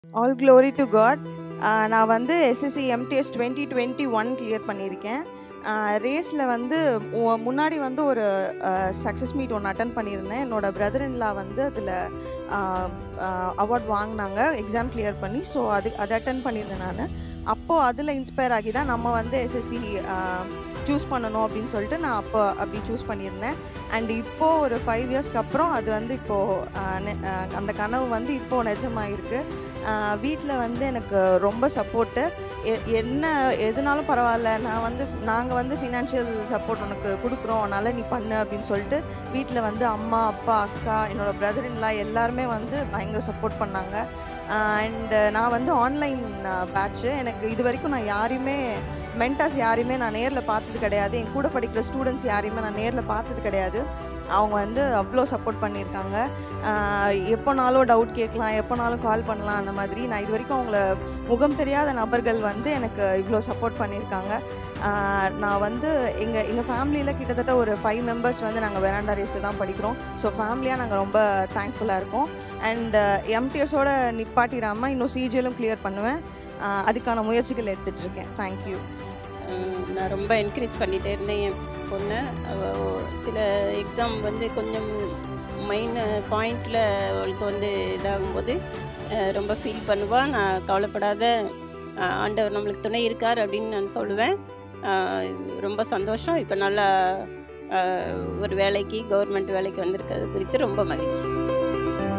all glory to God நான் வந்து SSC MTS twenty twenty one clear பண்ணியிருக்கேன் ரேஸில் வந்து மு- முன்னாடி வந்து ஒரு சக்ஸஸ் மீட் ஒன்று அட்டன் பண்ணியிருந்தேன் என்னோட பிரதர் இன்லா வந்து அதில் அவார்ட் வாங்கினாங்க எக்ஸாம் கிளியர் பண்ணி ஸோ அது அதை அட்டன் பண்ணியிருந்தேன் நான் அப்போது அதில் இன்ஸ்பயர் ஆகி தான் நம்ம வந்து எஸ்எஸ்சி சூஸ் பண்ணணும் அப்படின்னு சொல்லிட்டு நான் அப்போ அப்படி சூஸ் பண்ணியிருந்தேன் அண்ட் இப்போது ஒரு ஃபைவ் இயர்ஸ்க்கு அப்புறம் அது வந்து இப்போது அந்த கனவு வந்து இப்போது நிஜமாயிருக்கு வீட்டில் வந்து எனக்கு ரொம்ப சப்போர்ட்டு என்ன எதுனாலும் பரவாயில்ல நான் வந்து நாங்கள் வந்து ஃபினான்ஷியல் சப்போர்ட் உனக்கு கொடுக்குறோம் அதனால் நீ பண்ணு அப்படின்னு சொல்லிட்டு வீட்டில் வந்து அம்மா அப்பா அக்கா என்னோடய பிரதர் இன்லா எல்லாருமே வந்து பயங்கர சப்போர்ட் பண்ணாங்க அண்டு நான் வந்து ஆன்லைன் பேட்ச்சு எனக்கு இது வரைக்கும் நான் யாரையுமே மென்டாஸ் யாரையுமே நான் நேரில் பார்த்தது கிடையாது என் கூட படிக்கிற ஸ்டூடெண்ட்ஸ் யாரையுமே நான் நேரில் பார்த்தது கிடையாது அவங்க வந்து அவ்வளோ சப்போர்ட் பண்ணியிருக்காங்க ஆஹ் எப்போனாலும் டவுட் கேட்கலாம் எப்போனாலும் கால் பண்ணலாம் அந்த மாதிரி நான் இது வரைக்கும் அவங்கள முகம் தெரியாத நபர்கள் வந்து எனக்கு இவ்வளோ சப்போர்ட் பண்ணியிருக்காங்க ஆஹ் நான் வந்து எங்கள் எங்கள் ஃபேமிலியில் கிட்டத்தட்ட ஒரு ஃபைவ் மெம்பர்ஸ் வந்து நாங்கள் வெராண்டா ரேஸில் தான் படிக்கிறோம் ஸோ ஃபேமிலியாக நாங்கள் ரொம்ப தேங்க்ஃபுல்லாக இருக்கோம் அண்ட் எம்டிஎஸோட நிப்பாட்டிடாமல் இன்னும் சிஜிஎலும் கிளியர் பண்ணுவேன் ஆஹ் அதுக்கான முயற்சிகள் எடுத்துகிட்டு இருக்கேன் தேங்க்யூ அஹ் நான் ரொம்ப என்கரேஜ் பண்ணிகிட்டே இருந்தேன் என் பொண்ணு அவ சில எக்ஸாம் வந்து கொஞ்சம் மெயின் பாயிண்டில் அவளுக்கு வந்து இதாகும்போது அஹ் ரொம்ப ஃபீல் பண்ணுவாள் நான் கவலைப்படாத அஹ் ஆண்டவர் நம்மளுக்கு துணை இருக்கார் அப்படின்னு நான் சொல்லுவேன் அஹ் ரொம்ப சந்தோஷம் இப்போ நல்லா அஹ் ஒரு வேலைக்கு கவர்மெண்ட் வேலைக்கு வந்திருக்கிறது குறித்து ரொம்ப மகிழ்ச்சி